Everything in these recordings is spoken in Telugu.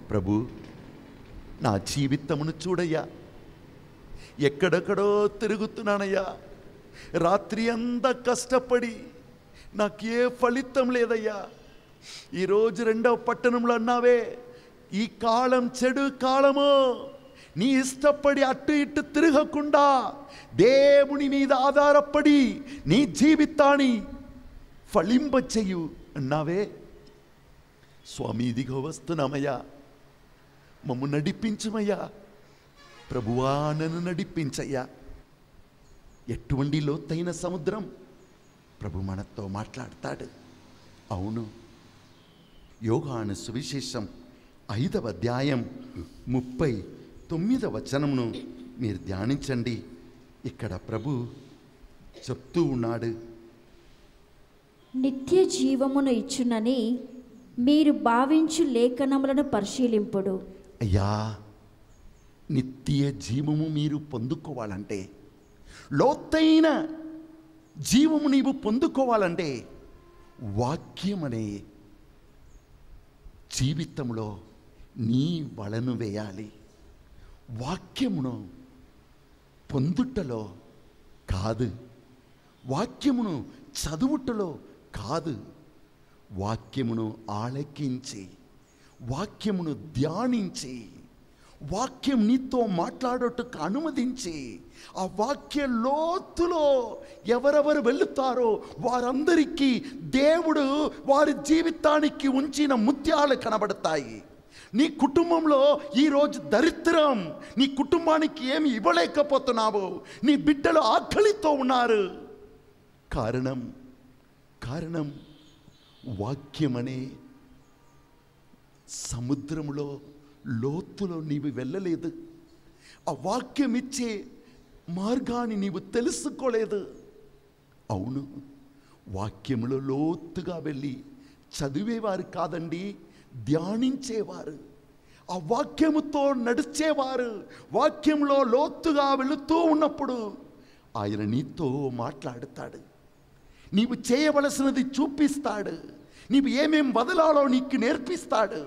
ప్రభు నా జీవితమును చూడయ్యా ఎక్కడెక్కడో తిరుగుతున్నానయ్యా రాత్రి అంతా కష్టపడి నాకు ఏ ఫలితం లేదయ్యా ఈరోజు రెండవ పట్టణంలో అన్నావే ఈ కాలం చెడు కాలము నీ ఇష్టపడి అటు ఇటు తిరగకుండా దేవుని మీద ఆధారపడి నీ జీవితాన్ని ఫలింపచెయ్యు అన్నావే స్వామి ఇదిగో వస్తున్నామయ్యా మమ్ము నడిపించుమయ్యా ప్రభువా నన్ను నడిపించయ్యా ఎటువంటి లోతైన సముద్రం ప్రభు మనతో మాట్లాడతాడు అవును యోగాను సువిశేషం ఐదవ అధ్యాయం ముప్పై తొమ్మిదవ వచనమును మీరు ధ్యానించండి ఇక్కడ ప్రభు చెప్తూ ఉన్నాడు నిత్య జీవమును ఇచ్చునని మీరు భావించు లేఖనములను పరిశీలింపుడు అయ్యా నిత్య జీవము మీరు పొందుకోవాలంటే లోతైన జీవము నీవు పొందుకోవాలంటే వాక్యం అనే జీవితంలో నీ వలను వేయాలి వాక్యమును పొందుటలో కాదు వాక్యమును చదువుటలో కాదు వాక్యమును ఆలకించి వాక్యమును ధ్యానించి వాక్యం నీతో మాట్లాడటకు అనుమతించి ఆ వాక్య లోతులో ఎవరెవరు వెళుతారో వారందరికీ దేవుడు వారి జీవితానికి ఉంచిన ముత్యాలు కనబడతాయి నీ కుటుంబంలో ఈరోజు దరిద్రం నీ కుటుంబానికి ఏమి ఇవ్వలేకపోతున్నావు నీ బిడ్డలు ఆకలితో ఉన్నారు కారణం కారణం వాక్యమనే సముద్రములో లోతులో నీవు వెళ్ళలేదు ఆ వాక్యం ఇచ్చే మార్గాన్ని నీవు తెలుసుకోలేదు అవును వాక్యములో లోతుగా వెళ్ళి చదివేవారు కాదండి ధ్యానించేవారు ఆ వాక్యముతో నడిచేవారు వాక్యంలో లోతుగా వెళుతూ ఉన్నప్పుడు ఆయన నీతో మాట్లాడుతాడు నీవు చేయవలసినది చూపిస్తాడు నీవు ఏమేం వదలాలో నీకు నేర్పిస్తాడు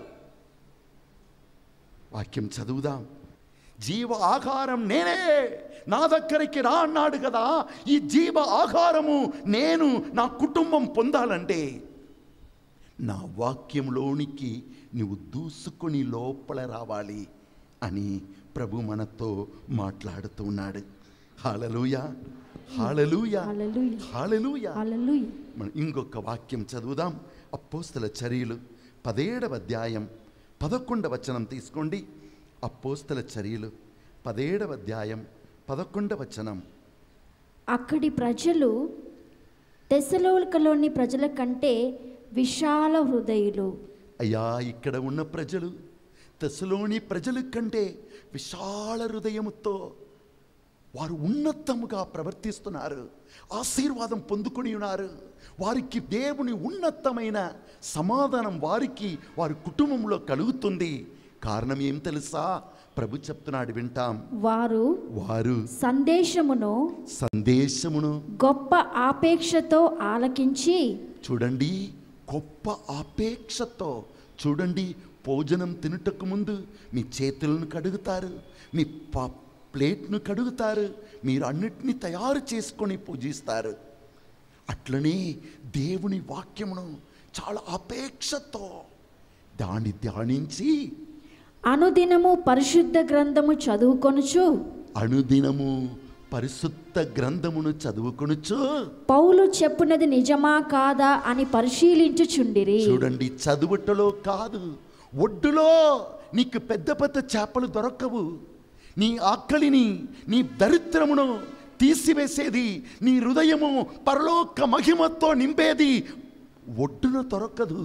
వాక్యం చదువుదాం జీవ ఆహారం నేనే నా దగ్గరికి రా అన్నాడు కదా ఈ జీవ ఆహారము నేను నా కుటుంబం పొందాలంటే నా వాక్యంలోనికి నువ్వు దూసుకొని లోపల రావాలి అని ప్రభు మనతో మాట్లాడుతున్నాడు hallelujah hallelujah hallelujah. Hallelujah hallelujah మనం ఇంకొక వాక్యం చదువుదాం అపోస్తల చర్యలు పదేడవ అధ్యాయం పదకొండవ వచనం తీసుకోండి అపోస్తల చర్యలు పదేడవ అధ్యాయం పదకొండవ వచనం అక్కడి ప్రజలు తెసలోకలోని ప్రజల కంటే విశాల హృదయులు అయ్యా ఇక్కడ ఉన్న ప్రజలు తెసలోని ప్రజల కంటే విశాల హృదయముతో వారు ఉన్నతముగా ప్రవర్తిస్తున్నారు ఆశీర్వాదం పొందుకొని ఉన్నారు వారికి దేవుని ఉన్నతమైన సమాధానం వారికి వారి కుటుంబంలో కలుగుతుంది కారణం ఏం తెలుసా ప్రభు చెప్తున్నాడు వింటాం వారు వారు సందేశమును సందేశమును గొప్ప ఆపేక్షతో ఆలకించి చూడండి గొప్ప ఆపేక్షతో చూడండి భోజనం తినుటకు ముందు మీ చేతులను కడుగుతారు మీ ప ప్లేట్ను కడుగుతారు మీరు అన్నిటినీ తయారు చేసుకొని పూజిస్తారు అట్లనే దేవుని వాక్యమును చాలా అపేక్షతో దాన్ని ధ్యానించి అనుదినము పరిశుద్ధ గ్రంథము చదువుకొనుచు అనుదినము పరిశుద్ధ గ్రంథమును చదువుకొనుచు పౌలు చెప్పున్నది నిజమా కాదా అని పరిశీలించుచుండిరి చూడండి చదువుటలో కాదు ఒడ్డులో నీకు పెద్ద పెద్ద చేపలు దొరకవు నీ ఆకలిని నీ దరిద్రమును తీసివేసేది నీ హృదయము పరలోక మహిమతో నింపేది ఒడ్డున దొరకదు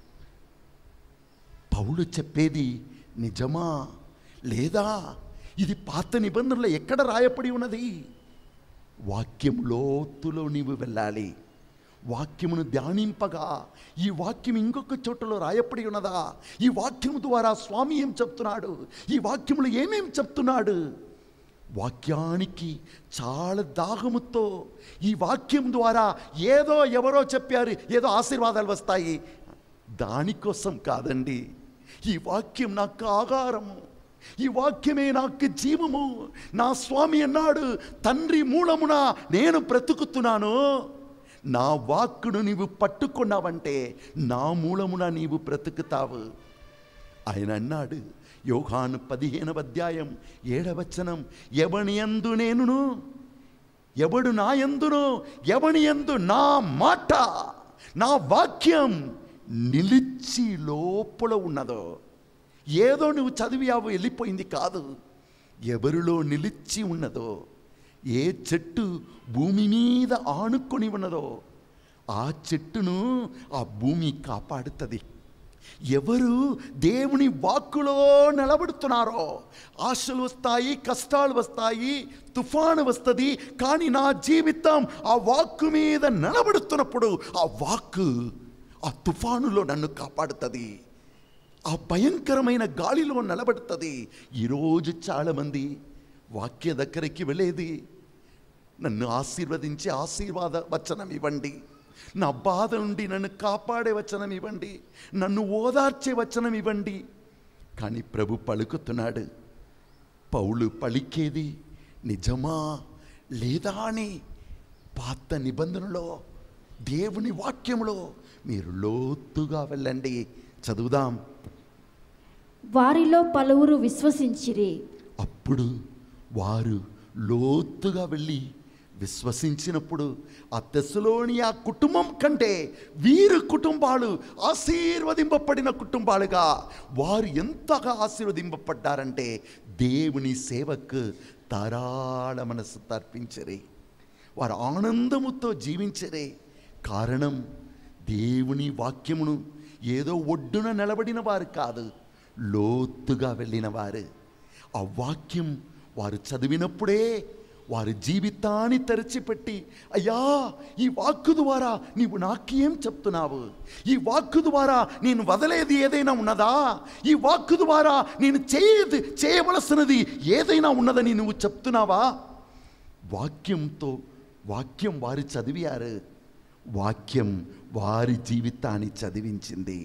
పౌలు చెప్పేది నిజమా లేదా ఇది పాత నిబంధనలో ఎక్కడ రాయపడి ఉన్నది వాక్యం లోతులో నీవు వెళ్ళాలి వాక్యమును ధ్యానింపగా ఈ వాక్యం ఇంకొక చోటలో రాయపడి ఉన్నదా ఈ వాక్యము ద్వారా స్వామి ఏం చెప్తున్నాడు ఈ వాక్యములు ఏమేం చెప్తున్నాడు వాక్యానికి చాలా దాహముతో ఈ వాక్యం ద్వారా ఏదో ఎవరో చెప్పారు ఏదో ఆశీర్వాదాలు వస్తాయి దానికోసం కాదండి ఈ వాక్యం నాకు ఆహారము ఈ వాక్యమే నాకు జీవము నా స్వామి అన్నాడు తండ్రి మూలమున నేను బ్రతుకుతున్నాను నా వాక్కును నీవు పట్టుకున్నావంటే నా మూలమున నీవు బ్రతుకుతావు ఆయన అన్నాడు యోహాను పదిహేనవ అధ్యాయం ఏడవచనం ఎవని యందు నేనును ఎవడు నా యందును ఎవని యందు నా మాట నా వాక్యం నిలిచి లోపల ఉన్నదో ఏదో నువ్వు చదివావు వెళ్ళిపోయింది కాదు ఎవరిలో నిలిచి ఉన్నదో ఏ చెట్టు భూమి మీద ఆనుకొని ఉన్నదో ఆ చెట్టును ఆ భూమి కాపాడుతుంది ఎవరు దేవుని వాక్కులో నిలబడుతున్నారో ఆశలు వస్తాయి కష్టాలు వస్తాయి తుఫాను వస్తుంది కానీ నా జీవితం ఆ వాక్కు మీద నిలబడుతున్నప్పుడు ఆ వాక్కు ఆ తుఫానులో నన్ను కాపాడుతుంది ఆ భయంకరమైన గాలిలో నిలబడుతుంది ఈరోజు చాలామంది వాక్య దగ్గరికి వెళ్ళేది నన్ను ఆశీర్వదించి ఆశీర్వాద వచనం ఇవ్వండి నా బాధ నుండి నన్ను కాపాడే వచనం ఇవ్వండి నన్ను ఓదార్చే వచనం ఇవ్వండి కానీ ప్రభు పలుకుతున్నాడు పౌలు పలికేది నిజమా లేదా అని పాత నిబంధనలో దేవుని వాక్యంలో మీరు లోతుగా వెళ్ళండి చదువుదాం వారిలో పలువురు విశ్వసించిరి అప్పుడు వారు లోతుగా వెళ్ళి విశ్వసించినప్పుడు ఆ తెస్సలోని ఆ కుటుంబం కంటే వీరు కుటుంబాలు ఆశీర్వదింపబడిన కుటుంబాలుగా వారు ఎంతగా ఆశీర్వదింపబడ్డారంటే దేవుని సేవకు ధారాళ మనసు తర్పించరే వారు ఆనందముతో జీవించరే కారణం దేవుని వాక్యమును ఏదో ఒడ్డున నిలబడిన వారు కాదు లోతుగా వెళ్ళిన వారు ఆ వాక్యం వారు చదివినప్పుడే వారి జీవితాన్ని తెరచిపెట్టి అయ్యా ఈ వాక్కు ద్వారా నీవు నాకేం చెప్తున్నావు ఈ వాక్కు ద్వారా నేను వదలేది ఏదైనా ఉన్నదా ఈ వాక్కు ద్వారా నేను చేయదు చేయవలసినది ఏదైనా ఉన్నదని నువ్వు చెప్తున్నావా వాక్యంతో వాక్యం వారు చదివారు వాక్యం వారి జీవితాన్ని చదివించింది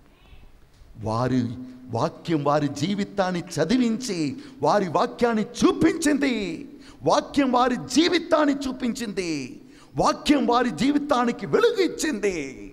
వారి వాక్యం వారి జీవితాన్ని చదివించి వారి వాక్యాన్ని చూపించింది వాక్యం వారి జీవితాన్ని చూపించింది వాక్యం వారి జీవితానికి వెలుగు ఇచ్చింది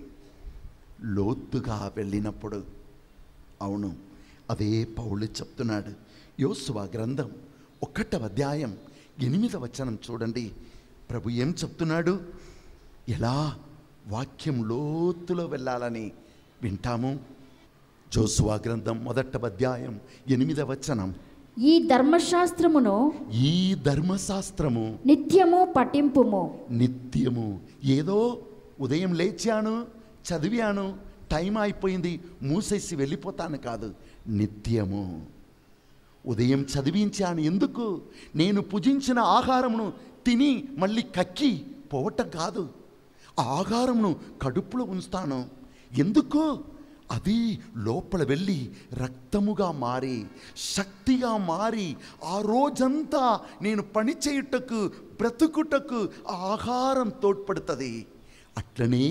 లోతుగా వెళ్ళినప్పుడు అవును అదే పౌలు చెప్తున్నాడు యోసువ గ్రంథం ఒకటవ అధ్యాయం ఎనిమిదవ వచనం చూడండి ప్రభు ఏం చెప్తున్నాడు ఎలా వాక్యం లోతులో వెళ్ళాలని వింటాము జోసువా గ్రంథం మొదట అధ్యాయం ఎనిమిదవ వచనం ఈ ధర్మశాస్త్రమును ఈ ధర్మశాస్త్రము నిత్యము పఠింపుము నిత్యము ఏదో ఉదయం లేచాను చదివాను టైం అయిపోయింది మూసేసి వెళ్ళిపోతాను కాదు నిత్యము ఉదయం చదివించాను ఎందుకు నేను పుజించిన ఆహారమును తిని మళ్ళీ కక్కి పోవటం కాదు ఆ ఆహారమును కడుపులో ఉంచుతాను ఎందుకు అది లోపల వెళ్ళి రక్తముగా మారి శక్తిగా మారి ఆ రోజంతా నేను పని చేయుటకు బ్రతుకుటకు ఆ ఆహారం తోడ్పడుతుంది అట్లనే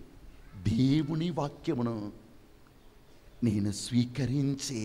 దేవుని వాక్యమును నేను స్వీకరించి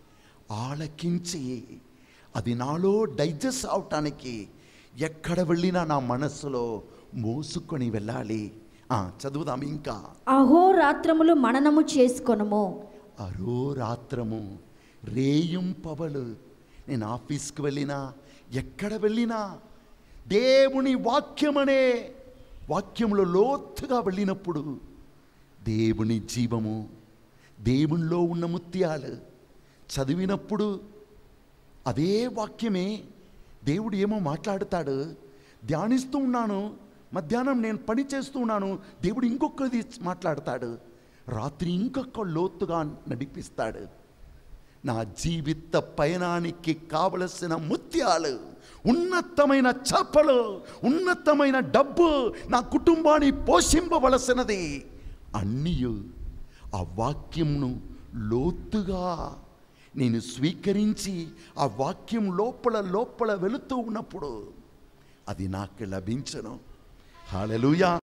ఆలకించి అది నాలో డైజెస్ట్ అవటానికి ఎక్కడ వెళ్ళినా నా మనస్సులో మోసుకొని వెళ్ళాలి ఆ, చదువుదాం ఇంకా అహోరాత్రములు మననము చేసుకొనుము అరో రాత్రము రేయం పవలు నేను ఆఫీస్కి వెళ్ళినా ఎక్కడ వెళ్ళినా దేవుని వాక్యమనే వాక్యంలో లోతుగా వెళ్ళినప్పుడు దేవుని జీవము దేవునిలో ఉన్న ముత్యాలు చదివినప్పుడు అదే వాక్యమే దేవుడు ఏమో మాట్లాడతాడు ధ్యానిస్తూ ఉన్నాను మధ్యాహ్నం నేను పని చేస్తూ ఉన్నాను దేవుడు ఇంకొకది మాట్లాడతాడు రాత్రి ఇంకొక లోతుగా నడిపిస్తాడు నా జీవిత పయనానికి కావలసిన ముత్యాలు ఉన్నతమైన చేపలు ఉన్నతమైన డబ్బు నా కుటుంబాన్ని పోషింపవలసినది అన్నీ ఆ వాక్యంను లోతుగా నేను స్వీకరించి ఆ వాక్యం లోపల లోపల వెళుతూ ఉన్నప్పుడు అది నాకు లభించను హాలెలూయా